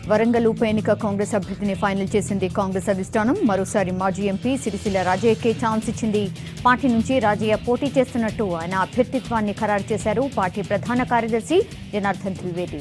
వరంగల్ ఉప ఎన్నిక కాంగ్రెస్ అభ్యర్థిని ఫైనల్ చేసింది కాంగ్రెస్ అధిష్టానం మరోసారి మాజీ ఎంపీ సిరిసిల్ల రాజయ్యకే ఛాన్స్ ఇచ్చింది పార్టీ నుంచి రాజయ్య పోటీ చేస్తున్నట్టు ఆయన అభ్యర్థిత్వాన్ని ఖరారు చేశారు పార్టీ ప్రధాన కార్యదర్శి జనార్దన్ త్రివేది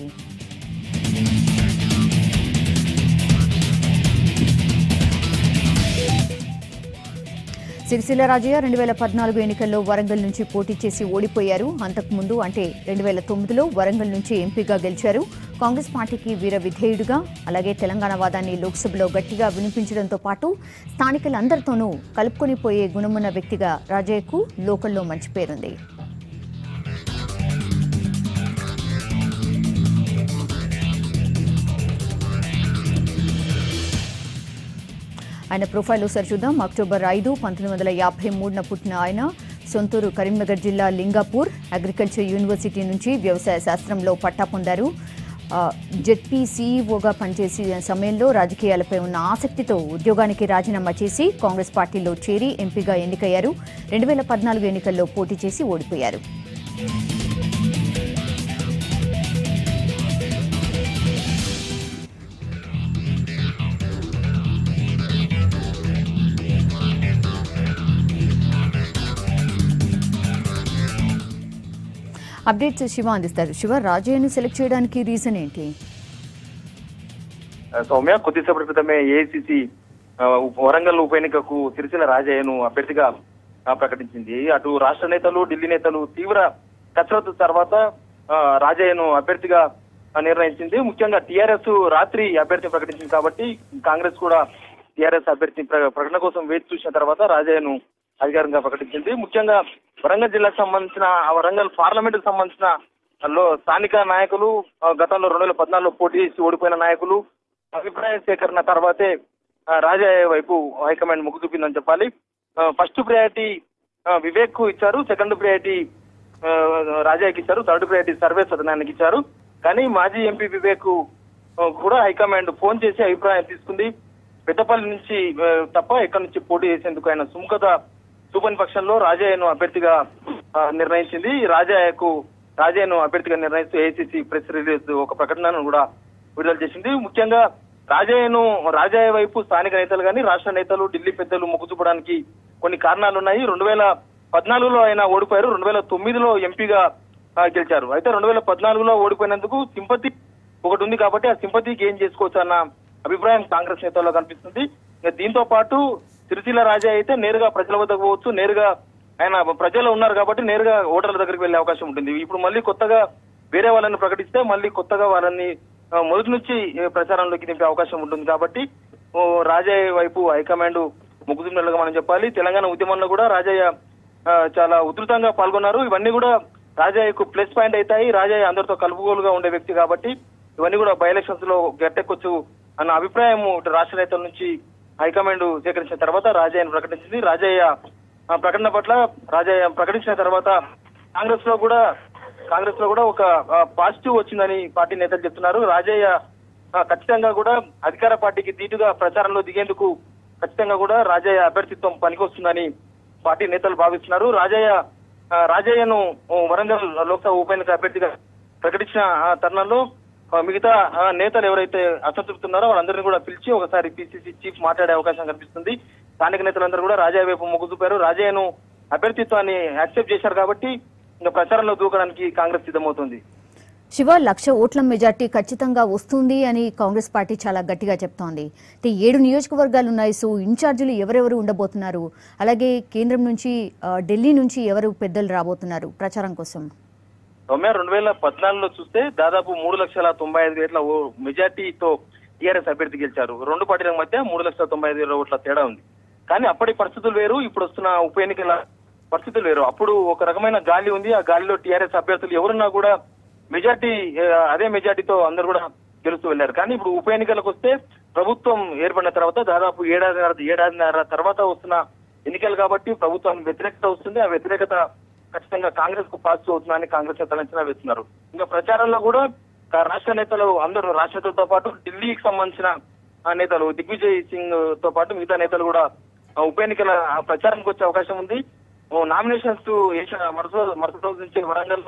సిరిసిల్ల రాజయ్య రెండు వేల పద్నాలుగు ఎన్నికల్లో వరంగల్ నుంచి పోటీ చేసి ఓడిపోయారు అంతకుముందు అంటే రెండు వేల తొమ్మిదిలో వరంగల్ నుంచి ఎంపీగా గెలిచారు కాంగ్రెస్ పార్టీకి వీర విధేయుడిగా అలాగే తెలంగాణ వాదాన్ని లోక్సభలో గట్టిగా వినిపించడంతో పాటు స్థానికులందరితోనూ కలుపుకొని పోయే గుణమున్న వ్యక్తిగా రాజయ్యకు లోకల్లో మంచి పేరుంది ఆయన ప్రొఫైల్ ఒకసారి చూద్దాం అక్టోబర్ ఐదు పంతొమ్మిది వందల యాభై మూడున పుట్టిన ఆయన సొంతూరు కరీంనగర్ జిల్లా లింగాపూర్ అగ్రికల్చర్ యూనివర్సిటీ నుంచి వ్యవసాయ శాస్త్రంలో పట్టా పొందారు ఆ, జెడ్పీ సీఈఓగా పనిచేసే సమయంలో రాజకీయాలపై ఉన్న ఆసక్తితో ఉద్యోగానికి రాజీనామా చేసి కాంగ్రెస్ పార్టీలో చేరి ఎంపీగా ఎన్నికయ్యారు రెండు వేల పద్నాలుగు ఎన్నికల్లో పోటీ చేసి ఓడిపోయారు అప్డేట్స్ శివ అందిస్తారు శివ రాజయ్యను సెలెక్ట్ చేయడానికి రీజన్ ఏంటి సౌమ్య కొద్దిసేపటి క్రితమే ఏఐసిసి వరంగల్ ఉప ఎన్నికకు సిరిసిల్ల రాజయ్యను అభ్యర్థిగా ఆ, ప్రకటించింది అటు రాష్ట్ర నేతలు ఢిల్లీ నేతలు తీవ్ర కసరత్తు తర్వాత ఆ, రాజయ్యను అభ్యర్థిగా ఆ, నిర్ణయించింది ముఖ్యంగా టీఆర్ఎస్ రాత్రి అభ్యర్థిని ప్రకటించింది కాబట్టి కాంగ్రెస్ కూడా టీఆర్ఎస్ అభ్యర్థి ప్ర- ప్రకటన కోసం వేచి చూసిన తర్వాత రాజయ్యను అధికారంగా ప్రకటించింది ముఖ్యంగా వరంగల్ జిల్లాకు సంబంధించిన ఆ వరంగల్ పార్లమెంట్ కు సంబంధించిన లో స్థానిక నాయకులు ఆ, గతంలో రెండు వేల పద్నాలుగులో పోటీ చేసి ఓడిపోయిన నాయకులు అభిప్రాయ సేకరణ తర్వాతే ఆ, రాజయ్య వైపు హైకమాండ్ మొగ్గు చూపిందని చెప్పాలి ఆ, ఫస్ట్ ప్రయారిటీ ఆ, వివేక్ కు ఇచ్చారు సెకండ్ ప్రయారిటీ ఆ, రాజయ్యకి ఇచ్చారు థర్డ్ ప్రయారిటీ సర్వే సదనానికి ఇచ్చారు కానీ మాజీ ఎంపీ వివేక్ ఆ, కూడా హైకమాండ్ ఫోన్ చేసి అభిప్రాయం తీసుకుంది పెద్దపల్లి నుంచి ఆ, తప్ప ఎక్కడి నుంచి పోటీ చేసేందుకు ఆయన సుముఖత చూపని పక్షంలో రాజయ్యను అభ్యర్థిగా ఆ, నిర్ణయించింది రాజయ్యకు రాజయ్యను అభ్యర్థిగా నిర్ణయిస్తూ ఏఐసిసి ప్రెస్ రిలీజ్ ఒక ప్రకటనను కూడా విడుదల చేసింది ముఖ్యంగా రాజయ్యను రాజయ్య వైపు స్థానిక నేతలు కానీ రాష్ట్ర నేతలు ఢిల్లీ పెద్దలు మొగ్గు చూపడానికి కొన్ని కారణాలు ఉన్నాయి రెండు వేల పద్నాలుగులో ఆయన ఓడిపోయారు రెండు వేల తొమ్మిదిలో ఎంపీగా ఆ, గెలిచారు అయితే రెండు వేల పద్నాలుగులో ఓడిపోయినందుకు సింపతి ఒకటి ఉంది కాబట్టి ఆ సింపతి గెయిన్ చేసుకోవచ్చు అన్న అభిప్రాయం కాంగ్రెస్ నేతల్లో కనిపిస్తుంది ఇక దీంతో పాటు సిరిసిల్ల రాజా అయితే నేరుగా ప్రజల వద్దకు పోవచ్చు నేరుగా ఆయన ప్రజలు ఉన్నారు కాబట్టి నేరుగా ఓటర్ల దగ్గరికి వెళ్లే అవకాశం ఉంటుంది ఇప్పుడు మళ్ళీ కొత్తగా వేరే వాళ్ళని ప్రకటిస్తే మళ్ళీ కొత్తగా వాళ్ళని ఆ, మొదటి నుంచి ఏ, ప్రచారంలోకి దింపే అవకాశం ఉంటుంది కాబట్టి ఓ, రాజయ్య వైపు హైకమాండ్ ముగ్గుతున్నట్లుగా మనం చెప్పాలి తెలంగాణ ఉద్యమంలో కూడా రాజయ్య ఆ, చాలా ఉధృతంగా పాల్గొన్నారు ఇవన్నీ కూడా రాజయ్యకు ప్లస్ పాయింట్ అవుతాయి రాజయ్య అందరితో కలుపుగోలుగా ఉండే వ్యక్తి కాబట్టి ఇవన్నీ కూడా బై ఎలక్షన్స్ లో గట్టెక్కొచ్చు అన్న అభిప్రాయం ఇటు రాష్ట్ర నేతల నుంచి హైకమాండ్ సేకరించిన తర్వాత రాజయ్యను ప్రకటించింది రాజయ్య ఆ, ప్రకటన పట్ల రాజయ్య ప్రకటించిన తర్వాత కాంగ్రెస్ లో కూడా కాంగ్రెస్ లో కూడా ఒక పాజిటివ్ వచ్చిందని పార్టీ నేతలు చెప్తున్నారు రాజయ్య ఆ, ఖచ్చితంగా కూడా అధికార పార్టీకి ధీటుగా ప్రచారంలో దిగేందుకు ఖచ్చితంగా కూడా రాజయ్య అభ్యర్థిత్వం పనికొస్తుందని పార్టీ నేతలు భావిస్తున్నారు రాజయ్య ఆ, రాజయ్యను ఓ, వరంగల్ లోక్సభ ఉప ఎన్నిక అభ్యర్థిగా ప్రకటించిన ఆ తరుణంలో ఆ, మిగతా ఆ, నేతలు ఎవరైతే అసంతృప్తి ఉన్నారో వాళ్ళందరినీ కూడా పిలిచి ఒకసారి పిసిసి చీఫ్ మాట్లాడే అవకాశం కనిపిస్తుంది స్థానిక నేతలందరూ కూడా రాజయ్య వైపు మొగ్గు చూపారు రాజయ్యను అభ్యర్థిత్వాన్ని యాక్సెప్ట్ చేశారు కాబట్టి ఇంకా ప్రచారంలో దూకడానికి కాంగ్రెస్ సిద్ధమవుతుంది శివ లక్ష ఓట్ల మెజార్టీ ఖచ్చితంగా వస్తుంది అని కాంగ్రెస్ పార్టీ చాలా గట్టిగా చెప్తోంది అంటే ఏడు నియోజకవర్గాలు ఉన్నాయి సో ఇన్ఛార్జీలు ఎవరెవరు ఉండబోతున్నారు అలాగే కేంద్రం నుంచి ఆ, ఢిల్లీ నుంచి ఎవరు పెద్దలు రాబోతున్నారు ప్రచారం కోసం సౌమ్య రెండు వేల పద్నాలుగులో చూస్తే దాదాపు మూడు లక్షల తొంభై ఐదు వేల ఓ- మెజార్టీతో టీఆర్ఎస్ అభ్యర్థి గెలిచారు రెండు పార్టీల మధ్య మూడు లక్షల తొంభై ఐదు వేల ఓట్ల తేడా ఉంది కానీ అప్పటి పరిస్థితులు వేరు ఇప్పుడు వస్తున్న ఉప ఎన్నికల పరిస్థితులు వేరు అప్పుడు ఒక రకమైన గాలి ఉంది ఆ గాలిలో టీఆర్ఎస్ అభ్యర్థులు ఎవరున్నా కూడా మెజార్టీ ఆ, అదే మెజార్టీతో అందరు కూడా గెలుస్తూ వెళ్ళారు కానీ ఇప్పుడు ఉప ఎన్నికలకు వస్తే ప్రభుత్వం ఏర్పడిన తర్వాత దాదాపు ఏడాది ఏడాదిన్నర తర్వాత వస్తున్న ఎన్నికలు కాబట్టి ప్రభుత్వం వ్యతిరేకత వస్తుంది ఆ వ్యతిరేకత ఖచ్చితంగా కాంగ్రెస్ కు పాజిటివ్ అవుతుందని కాంగ్రెస్ నేతలు అంచనా వేస్తున్నారు ఇంకా ప్రచారంలో కూడా కా- రాష్ట్ర నేతలు అందరూ రాష్ట్ర నేతలతో పాటు ఢిల్లీకి సంబంధించిన ఆ నేతలు దిగ్విజయ్ సింగ్ తో పాటు మిగతా నేతలు కూడా ఆ ఉప ఎన్నికల ఆ ప్రచారానికి వచ్చే అవకాశం ఉంది నామినేషన్స్ వేసిన మరుస మరుసటి రోజు నుంచి వరంగల్ లో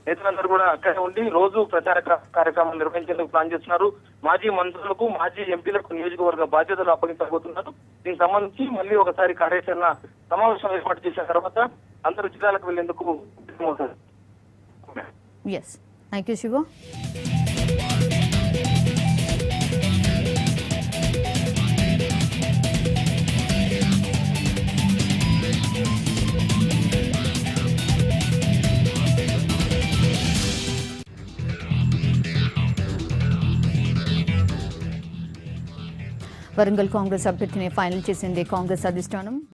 నేతలందరూ కూడా అక్కడే ఉండి రోజు ప్రచార కా- కార్యక్రమాలు నిర్వహించేందుకు ప్లాన్ చేస్తున్నారు మాజీ మంత్రులకు మాజీ ఎంపీలకు నియోజకవర్గ బాధ్యతలు అప్పగించబోతున్నారు దీనికి సంబంధించి మళ్ళీ ఒకసారి కార్యాచరణ సమావేశం ఏర్పాటు చేసిన తర్వాత అందరూ జిల్లాలకు వెళ్లేందుకు సిద్ధమవుతారు yes thank you Shiva Warangal Congress అభ్యర్థిని ఫైనల్ చేసింది కాంగ్రెస్ అధిష్టానం